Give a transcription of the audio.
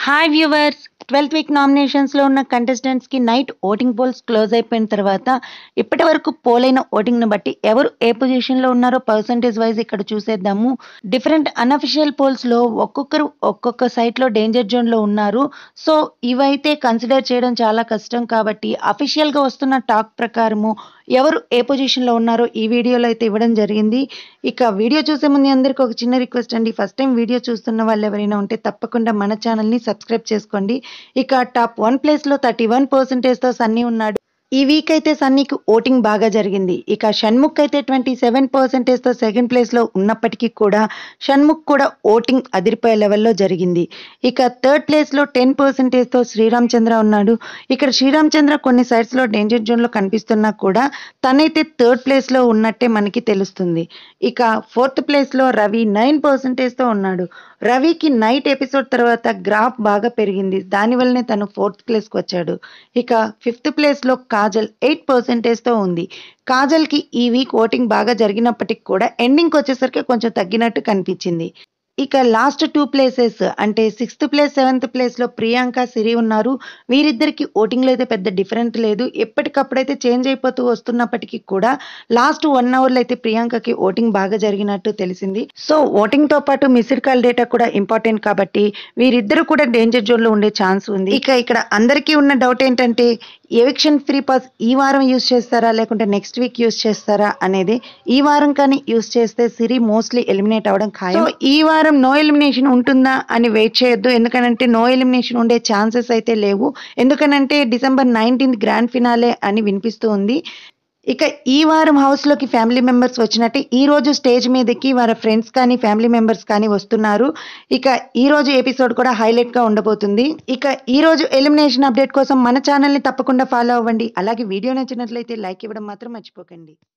hi viewers twelfth week నామినేషన్స్లో ఉన్న కంటెస్టెంట్స్కి నైట్ ఓటింగ్ పోల్స్ క్లోజ్ అయిపోయిన తర్వాత ఇప్పటి వరకు పోలైన ఓటింగ్ను బట్టి ఎవరు ఏ పొజిషన్లో ఉన్నారో పర్సంటేజ్ వైజ్ ఇక్కడ చూసేద్దాము డిఫరెంట్ అన్అఫిషియల్ పోల్స్లో ఒక్కొక్కరు ఒక్కొక్క సైట్లో డేంజర్ జోన్లో ఉన్నారు సో ఇవైతే కన్సిడర్ చేయడం చాలా కష్టం కాబట్టి అఫీషియల్గా వస్తున్న టాక్ ప్రకారము ఎవరు ఏ పొజిషన్లో ఉన్నారో ఈ వీడియోలో అయితే ఇవ్వడం జరిగింది ఇక వీడియో చూసే ముందు అందరికీ ఒక చిన్న రిక్వెస్ట్ అండి ఫస్ట్ టైం వీడియో చూస్తున్న వాళ్ళు ఎవరైనా ఉంటే తప్పకుండా మన ఛానల్ని సబ్స్క్రైబ్ చేసుకోండి ఇక టాప్ వన్ ప్లేస్లో థర్టీ వన్ పర్సెంటేజ్తో సన్నీ ఉన్నాడు ఈ వీక్ అయితే సన్నీకి ఓటింగ్ బాగా జరిగింది ఇక షణ్ముఖ్ అయితే ట్వంటీ సెవెన్ పర్సెంటేజ్తో సెకండ్ ప్లేస్లో ఉన్నప్పటికీ కూడా షణ్ముఖ్ కూడా ఓటింగ్ అదిరిపోయే లెవెల్లో జరిగింది ఇక థర్డ్ ప్లేస్లో టెన్ పర్సెంటేజ్తో శ్రీరామ్ చంద్ర ఉన్నాడు ఇక్కడ శ్రీరామ్ చంద్ర కొన్ని సైడ్స్లో డేంజర్ జోన్లో కనిపిస్తున్నా కూడా తనైతే థర్డ్ ప్లేస్లో ఉన్నట్టే మనకి తెలుస్తుంది ఇక ఫోర్త్ ప్లేస్లో రవి నైన్ పర్సెంటేజ్తో ఉన్నాడు రవికి నైట్ ఎపిసోడ్ తర్వాత గ్రాఫ్ బాగా పెరిగింది దానివల్లనే తను ఫోర్త్ ప్లేస్కి వచ్చాడు ఇక ఫిఫ్త్ ప్లేస్లో కాజల్ ఎయిట్ పర్సెంటేజ్తో ఉంది కాజల్కి ఈ వీక్ ఓటింగ్ బాగా జరిగినప్పటికి కూడా ఎండింగ్కి వచ్చేసరికి కొంచెం తగ్గినట్టు కనిపించింది ఇక లాస్ట్ టూ ప్లేసెస్ అంటే సిక్స్త్ ప్లేస్ సెవెంత్ ప్లేస్లో ప్రియాంక సిరి ఉన్నారు వీరిద్దరికి ఓటింగ్లో అయితే పెద్ద డిఫరెంట్ లేదు ఎప్పటికప్పుడైతే చేంజ్ అయిపోతూ వస్తున్నప్పటికీ కూడా లాస్ట్ వన్ అవర్లో అయితే ప్రియాంకకి ఓటింగ్ బాగా జరిగినట్టు తెలిసింది సో ఓటింగ్తో పాటు మిస్డ్ కాల్ డేటా కూడా ఇంపార్టెంట్ కాబట్టి వీరిద్దరు కూడా డేంజర్ జోన్లో ఉండే ఛాన్స్ ఉంది ఇక ఇక్కడ అందరికీ ఉన్న డౌట్ ఏంటంటే ఎవిక్షన్ ఫ్రీ పాస్ ఈ వారం యూస్ చేస్తారా లేకుంటే నెక్స్ట్ వీక్ యూస్ చేస్తారా అనేది ఈ వారం కానీ యూస్ చేస్తే సిరి మోస్ట్లీ ఎలిమినేట్ అవ్వడం ఖాయం So, ఈ వారం నో ఎలిమినేషన్ ఉంటుందా అని వెయిట్ చేయొద్దు ఎందుకనంటే నో ఎలిమినేషన్ ఉండే ఛాన్సెస్ అయితే లేవు ఎందుకనంటే డిసెంబర్ నైన్టీన్త్ గ్రాండ్ ఫినాలే అని వినిపిస్తూ ఉంది ఇక ఈ వారం హౌస్లోకి ఫ్యామిలీ మెంబర్స్ వచ్చినట్టే ఈ రోజు స్టేజ్ మీదకి వారి ఫ్రెండ్స్ కానీ ఫ్యామిలీ మెంబర్స్ కానీ వస్తున్నారు ఇక ఈ రోజు ఎపిసోడ్ కూడా హైలైట్గా ఉండబోతుంది ఇక ఈ రోజు ఎలిమినేషన్ అప్డేట్ కోసం మన ఛానల్ని తప్పకుండా ఫాలో అవ్వండి అలాగే వీడియో నచ్చినట్లయితే లైక్ ఇవ్వడం మాత్రం మర్చిపోకండి